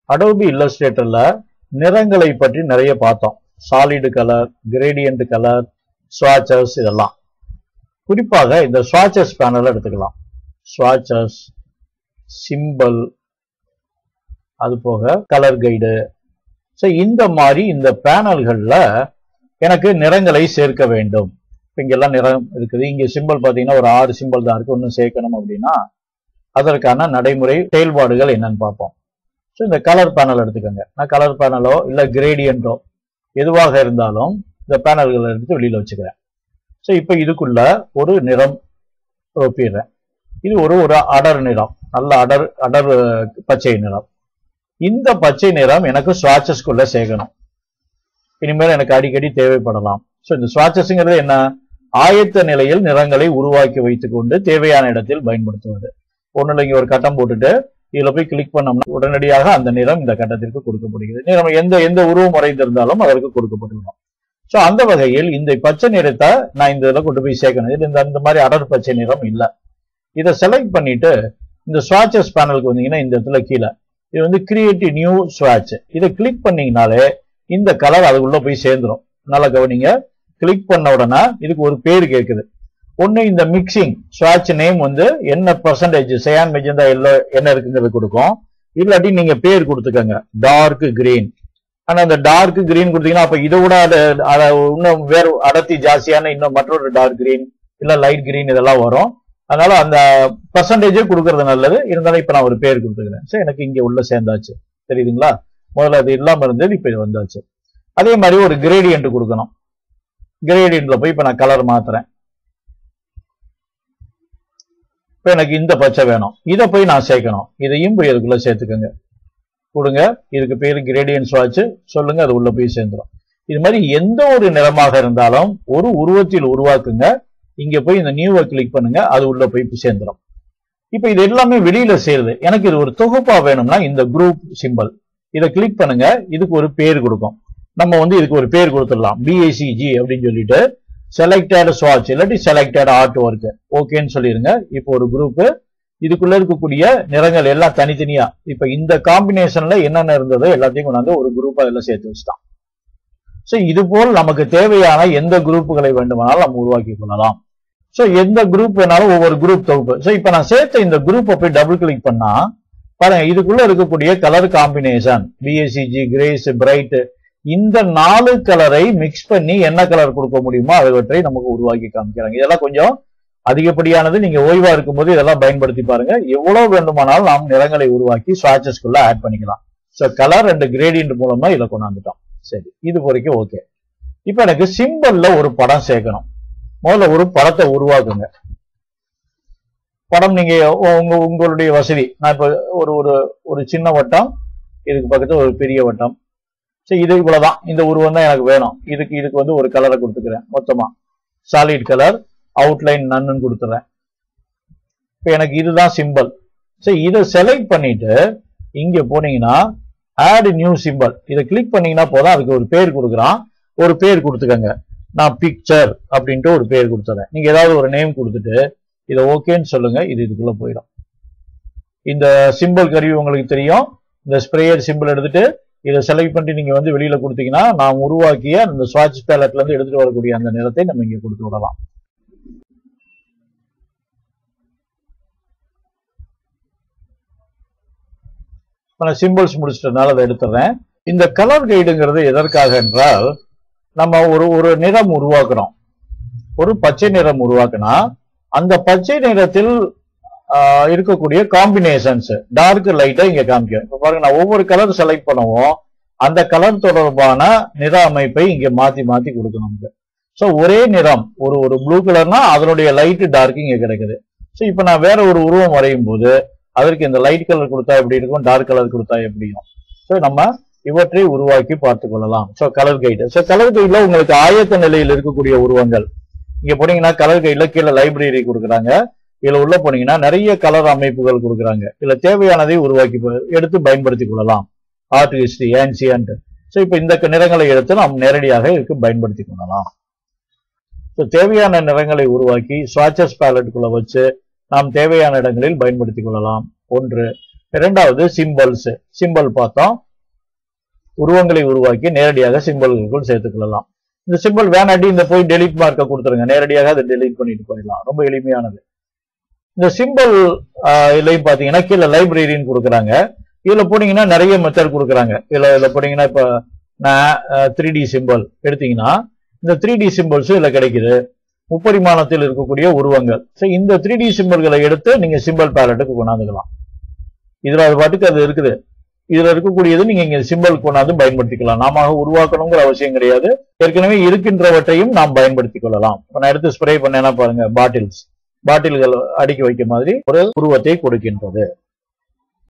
Adobe இல்லஸ்ட்ரேட்டர்ல நிறங்களை பற்றி நிறைய பார்த்தோம் solid colour gradient colour swatches இதெல்லாம் குறிப்பாக இந்த ஸ்வாச்சஸ் பேனல் எடுத்துக்கலாம் ஸ்வாச்சஸ் சிம்பிள் அது போக கலர் கைடு ஸோ இந்த மாதிரி இந்த பேனல்கள்ல எனக்கு நிறங்களை சேர்க்க வேண்டும் இப்ப இங்கெல்லாம் நிறம் இருக்குது இங்க சிம்பிள் பார்த்தீங்கன்னா ஒரு ஆறு சிம்பிள் தான் இருக்கு ஒன்றும் சேர்க்கணும் அப்படின்னா அதற்கான நடைமுறை செயல்பாடுகள் என்னன்னு பார்ப்போம் ஸோ இந்த கலர் பேனல் எடுத்துக்கோங்க நான் கலர் பேனலோ இல்லை கிரேடியன்ட்டோ எதுவாக இருந்தாலும் இந்த பேனல்களை எடுத்து வெளியில வச்சுக்கிறேன் ஸோ இப்போ இதுக்குள்ள ஒரு நிறம் ஒப்பிடுறேன் இது ஒரு ஒரு அடர் நிறம் நல்ல அடர் அடர் அஹ், பச்சை நிறம் இந்த பச்சை நிறம் எனக்கு ஸ்வாச்சஸ்குள்ள சேர்க்கணும் இனிமேல் எனக்கு அடிக்கடி தேவைப்படலாம் ஸோ இந்த ஸ்வாச்சஸ்ங்கிறது என்ன ஆயத்த நிலையில் நிறங்களை உருவாக்கி வைத்துக்கொண்டு தேவையான இடத்தில் பயன்படுத்துவது ஒன்றும் இங்க ஒரு கட்டம் போட்டுட்டு இதுல போய் கிளிக் பண்ணோம்னா உடனடியாக அந்த நிறம் இந்த கட்டத்திற்கு கொடுக்கப்படுகிறது நிறம் எந்த எந்த உருவம் வரைந்திருந்தாலும் அதற்கு கொடுக்கப்பட்டுள்ளோம் ஸோ அந்த வகையில் இந்த பச்சை நிறத்தை நான் இந்த இதில் கொண்டு போய் சேர்க்கணும் இது இந்த அந்த மாதிரி அடர் பச்சை நிறம் இல்லை இதை செலக்ட் பண்ணிட்டு இந்த ஸ்வாச்சஸ் பேனலுக்கு வந்தீங்கன்னா இந்த இடத்துல கீழே இது வந்து கிரியேட்டிவ் நியூ ஸ்வாட்ச் இதை கிளிக் பண்ணீங்கனாலே இந்த கலர் அதுக்குள்ள போய் சேர்ந்துரும் நல்லா கவனிங்க கிளிக் பண்ண உடனே இதுக்கு ஒரு பேர் கேட்குது ஒண்ணு இந்த மிக்சிங் ஸ்வாட்ச் நேம் வந்து என்ன பர்சன்டேஜ் சயான் மெஜந்தா எல்லோ என்ன இருக்குங்கிறது கொடுக்கும் இல்லாட்டி நீங்க பேர் கொடுத்துக்கோங்க டார்க் கிரீன் ஆனா அந்த டார்க் கிரீன் கொடுத்தீங்கன்னா அப்ப இதை விட அது அத இன்னும் வேற அடர்த்தி ஜாஸ்தியான இன்னும் மற்றொரு டார்க் கிரீன் இல்ல லைட் கிரீன் இதெல்லாம் வரும் அதனால அந்த பர்சன்டேஜே கொடுக்கறது நல்லது இருந்தாலும் இப்ப நான் ஒரு பேர் கொடுத்துக்கிறேன் சரி எனக்கு இங்க உள்ள சேர்ந்தாச்சு தெரியுதுங்களா முதல்ல அது இல்லாம இருந்தது இப்ப இது வந்தாச்சு அதே மாதிரி ஒரு கிரேடியன்ட் கொடுக்கணும் கிரேடியன்ட்ல போய் இப்ப நான் கலர் மாத்துறேன் இப்ப எனக்கு இந்த பச்சை வேணும் இதை போய் நான் சேர்க்கணும் இதையும் போய் அதுக்குள்ள சேர்த்துக்கோங்க கொடுங்க இதுக்கு பேரு கிரேடியன்ஸ் வாட்ச் சொல்லுங்க அது உள்ள போய் சேர்ந்துடும் இது மாதிரி எந்த ஒரு நிறமாக இருந்தாலும் ஒரு உருவத்தில் உருவாக்குங்க இங்க போய் இந்த நியூவை கிளிக் பண்ணுங்க அது உள்ள போய் சேர்ந்துடும் இப்ப இது எல்லாமே வெளியில சேருது எனக்கு இது ஒரு தொகுப்பா வேணும்னா இந்த குரூப் சிம்பல் இதை கிளிக் பண்ணுங்க இதுக்கு ஒரு பேர் கொடுக்கும் நம்ம வந்து இதுக்கு ஒரு பேர் கொடுத்துடலாம் பிஐசிஜி அப்படின்னு சொல்லிட்டு செலக்டட் ஸ்வாட்ச் இல்லாட்டி செலக்டட் ஆர்ட் ஒர்க் ஓகேன்னு சொல்லிருங்க இப்போ ஒரு குரூப் இதுக்குள்ள இருக்கக்கூடிய நிறங்கள் எல்லாம் தனித்தனியா இப்ப இந்த காம்பினேஷன்ல என்னென்ன இருந்ததோ எல்லாத்தையும் கொண்டாந்து ஒரு குரூப் அதுல சேர்த்து வச்சுட்டான் சோ இது போல் நமக்கு தேவையான எந்த குரூப்புகளை வேண்டுமானாலும் நம்ம உருவாக்கி கொள்ளலாம் சோ எந்த குரூப் வேணாலும் ஒவ்வொரு குரூப் தொகுப்பு சோ இப்ப நான் சேர்த்த இந்த குரூப்பை போய் டபுள் கிளிக் பண்ணா பாருங்க இதுக்குள்ள இருக்கக்கூடிய colour combination BSCG greys bright இந்த நாலு கலரை மிக்ஸ் பண்ணி என்ன கலர் கொடுக்க முடியுமோ அவற்றை நமக்கு உருவாக்கி காமிக்கிறாங்க இதெல்லாம் கொஞ்சம் அதிகப்படியானது நீங்க ஓய்வா இருக்கும்போது இதெல்லாம் பயன்படுத்தி பாருங்க எவ்வளவு வேண்டுமானாலும் நாம் நிறங்களை உருவாக்கி ஸ்வாட்சஸ்குள்ள ஆட் பண்ணிக்கலாம் ஸோ கலர் அண்ட் கிரேடியன்ட் மூலமா இதை கொண்டாந்துட்டோம் சரி இது வரைக்கும் ஓகே இப்போ எனக்கு சிம்பிள்ல ஒரு படம் சேர்க்கணும் முதல்ல ஒரு படத்தை உருவாக்குங்க படம் நீங்க உங்க உங்களுடைய வசதி நான் இப்போ ஒரு ஒரு ஒரு சின்ன வட்டம் இதுக்கு பக்கத்துல ஒரு பெரிய வட்டம் சரி இது இவ்வளவுதான் இந்த உருவம் தான் எனக்கு வேணும் இதுக்கு இதுக்கு வந்து ஒரு கலரை கொடுத்துக்கிறேன் மொத்தமா சாலிட் கலர் அவுட்லைன் நன்னு கொடுத்துறேன் இப்போ எனக்கு இதுதான் சிம்பிள் சரி இதை செலக்ட் பண்ணிட்டு இங்க போனீங்கன்னா ஆட் நியூ சிம்பிள் இதை கிளிக் பண்ணீங்கன்னா போதும் அதுக்கு ஒரு பேர் கொடுக்குறான் ஒரு பேர் கொடுத்துக்கங்க நான் பிக்சர் அப்படின்ட்டு ஒரு பேர் கொடுத்துறேன் நீங்க ஏதாவது ஒரு நேம் கொடுத்துட்டு இதை ஓகேன்னு சொல்லுங்க இது இதுக்குள்ள போயிடும் இந்த சிம்பிள் கருவி உங்களுக்கு தெரியும் இந்த ஸ்ப்ரேயர் சிம்பிள் எடுத்துட்டு இதை செலக்ட் பண்ணிட்டு நீங்க வந்து வெளியில கொடுத்தீங்கன்னா நான் உருவாக்கிய அந்த ஸ்வாட்ச் பேலட்ல இருந்து எடுத்துட்டு வரக்கூடிய அந்த நிறத்தை நம்ம இங்க கொடுத்து விடலாம் நான் சிம்பிள்ஸ் முடிச்சிட்டதுனால அதை எடுத்துறேன் இந்த கலர் கைடுங்கிறது எதற்காக என்றால் நம்ம ஒரு ஒரு நிறம் உருவாக்குறோம் ஒரு பச்சை நிறம் உருவாக்குனா அந்த பச்சை நிறத்தில் ஆஹ், இருக்கக்கூடிய காம்பினேஷன்ஸ் டார்க் லைட்டை இங்க காமிக்கும் இப்ப பாருங்க நான் ஒவ்வொரு கலர் செலக்ட் பண்ணுவோம் அந்த கலர் தொடர்பான நிற அமைப்பை இங்க மாத்தி மாத்தி கொடுக்கணும் நமக்கு ஸோ ஒரே நிறம் ஒரு ஒரு ப்ளூ கலர்னா அதனுடைய லைட் டார்க் இங்க கிடைக்குது ஸோ இப்போ நான் வேற ஒரு உருவம் வரையும் போது அதற்கு இந்த லைட் கலர் கொடுத்தா எப்படி இருக்கும் டார்க் கலர் கொடுத்தா எப்படியும் ஸோ நம்ம இவற்றை உருவாக்கி பார்த்து கொள்ளலாம் so colour guide so colour கைட்ல உங்களுக்கு ஆயத்த நிலையில் இருக்கக்கூடிய உருவங்கள் இங்க போனீங்கன்னா கலர் கைட்ல கீழே லைப்ரரி கொடுக்குறாங்க இதுல உள்ள போனீங்கன்னா நிறைய கலர் அமைப்புகள் கொடுக்குறாங்க இதுல தேவையானதை உருவாக்கி ப- எடுத்து பயன்படுத்திக் கொள்ளலாம் ஆர்ட் ஹிஸ்டரி ஏன்சியன்ட் ஸோ இப்போ இந்த க- நிறங்களை எடுத்து நாம் நேரடியாக இதுக்கு பயன்படுத்திக் கொள்ளலாம் ஸோ தேவையான நிறங்களை உருவாக்கி ஸ்வாச்சஸ் பேலட்டுக்குள்ள வச்சு நாம் தேவையான இடங்களில் பயன்படுத்திக் கொள்ளலாம் ஒன்று இரண்டாவது சிம்பல்ஸ் சிம்பல் பார்த்தோம் உருவங்களை உருவாக்கி நேரடியாக சிம்பல்களுக்குள் சேர்த்துக் கொள்ளலாம் இந்த சிம்பல் வேணாட்டி இந்த போய் டெலிட் மார்க்கை கொடுத்துருங்க நேரடியாக அதை டெலிட் பண்ணிட்டு போயிடலாம் ரொம்ப எளிமையானது இந்த சிம்பல் இதுலயும் பாத்தீங்கன்னா கீழே லைப்ரரின்னு கொடுக்குறாங்க இதுல போனீங்கன்னா நிறைய மெத்தட் கொடுக்குறாங்க இதுல இதுல போனீங்கன்னா இப்ப நான் த்ரீ டி சிம்பல் எடுத்தீங்கன்னா இந்த த்ரீ டி சிம்பிள்ஸும் இதுல கிடைக்குது முப்பரிமாணத்தில் இருக்கக்கூடிய உருவங்கள் ஸோ இந்த த்ரீ டி சிம்பல்களை எடுத்து நீங்க சிம்பல் பேலட்டுக்கு கொண்டாந்துக்கலாம் இதுல அது பாட்டுக்கு அது இருக்குது இதுல இருக்கக்கூடியது நீங்க இங்க சிம்பல் கொண்டாந்து பயன்படுத்திக்கலாம் நாம உருவாக்கணுங்கிற அவசியம் கிடையாது ஏற்கனவே இருக்கின்றவற்றையும் நாம் பயன்படுத்திக் கொள்ளலாம் இப்ப நான் எடுத்து ஸ்ப்ரே பண்ணேன்னா பாருங்க பாட்டில்ஸ் பாட்டில்கள் அடுக்கி வைக்க மாதிரி ஒரு உருவத்தை கொடுக்கின்றது